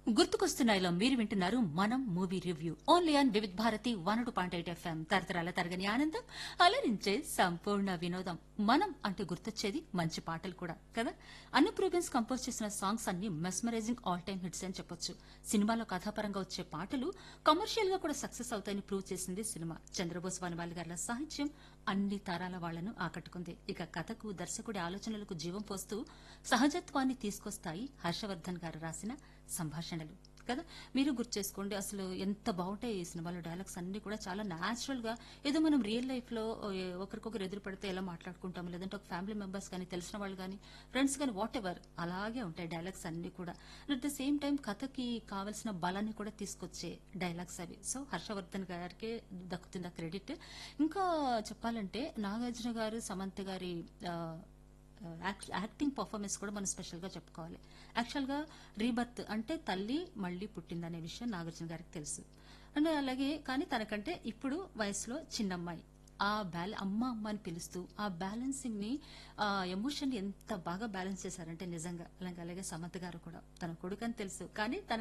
గుర్తుకొస్తున్నాయిలో మీరు వింటున్నారు మనం movie review only on Vividh Bharati one two point eight FM తరతరాల తరగని ఆనందం అలరించే సంపూర్ణ వినోదం మనం అంటే గుర్తొచ్చేది మంచి పాటలు కూడా కదా అన్నప్ రూబెన్స్ కంపోజ్ చేసిన సాంగ్స్ అన్ని మెస్మరైజింగ్ ఆల్ టైమ్ హిట్స్ అని చెప్పొచ్చు సినిమాలో కథాపరంగా వచ్చే పాటలు కమర్షియల్ గా కూడా సక్సెస్ అవుతాయని ప్రూవ్ చేసింది సినిమా చంద్రబోస్ వనవాలి గారి సాహిత్యం అన్ని తరాల వాళ్లను ఆకట్టుకుంది ఇక కథకు దర్శకుడి ఆలోచనలకు జీవం పోస్తూ సహజత్వాన్ని తీసుకొస్తాయి హర్షవర్ధన్ గారు రాసిన సంభాషణలు కదా మీరు గుర్తు చేసుకోండి అసలు ఎంత బాగుంటాయి ఈ సినిమాలో డైలాగ్స్ అన్ని కూడా చాలా న్యాచురల్ గా ఏదో మనం రియల్ లైఫ్ లో ఏ, ఒకరికొకరు ఎదురు పడితే ఎలా మాట్లాడుకుంటాము లేదంటే ఒక ఫ్యామిలీ మెంబర్స్ కానీ తెలిసిన వాళ్ళు కానీ ఫ్రెండ్స్ కానీ వాట్ ఎవర్ అలాగే ఉంటాయి డైలాగ్స్ అన్ని కూడా అట్ ద సేమ్ టైం కథకి కావలసిన బలాన్ని కూడా తీసుకొచ్చే డైలాగ్స్ అవి సో హర్షవర్ధన్ గారికి దక్కుతుంది ఆ క్రెడిట్ ఇంకా చెప్పాలంటే నాగార్జున గారు సమంత గారి ఆ, యాక్ట్- యాక్టింగ్ పర్ఫార్మెన్స్ కూడా మనం స్పెషల్ గా చెప్పుకోవాలి యాక్చువల్ గా రీబర్త్ అంటే తల్లి మళ్ళీ పుట్టిందనే విషయం నాగార్జున గారికి తెలుసు అండ్ అలాగే కానీ తనకంటే ఇప్పుడు వయసులో చిన్నమ్మాయి ఆ బ్యాల అమ్మ అమ్మ అని పిలుస్తూ ఆ బ్యాలెన్సింగ్ ని ఆ ఎమోషన్ ఎంత బాగా బ్యాలెన్స్ చేశారంటే నిజంగా అలాగే అలాగే సమంత గారు కూడా తన కొడుకు అని తెలుసు కానీ తన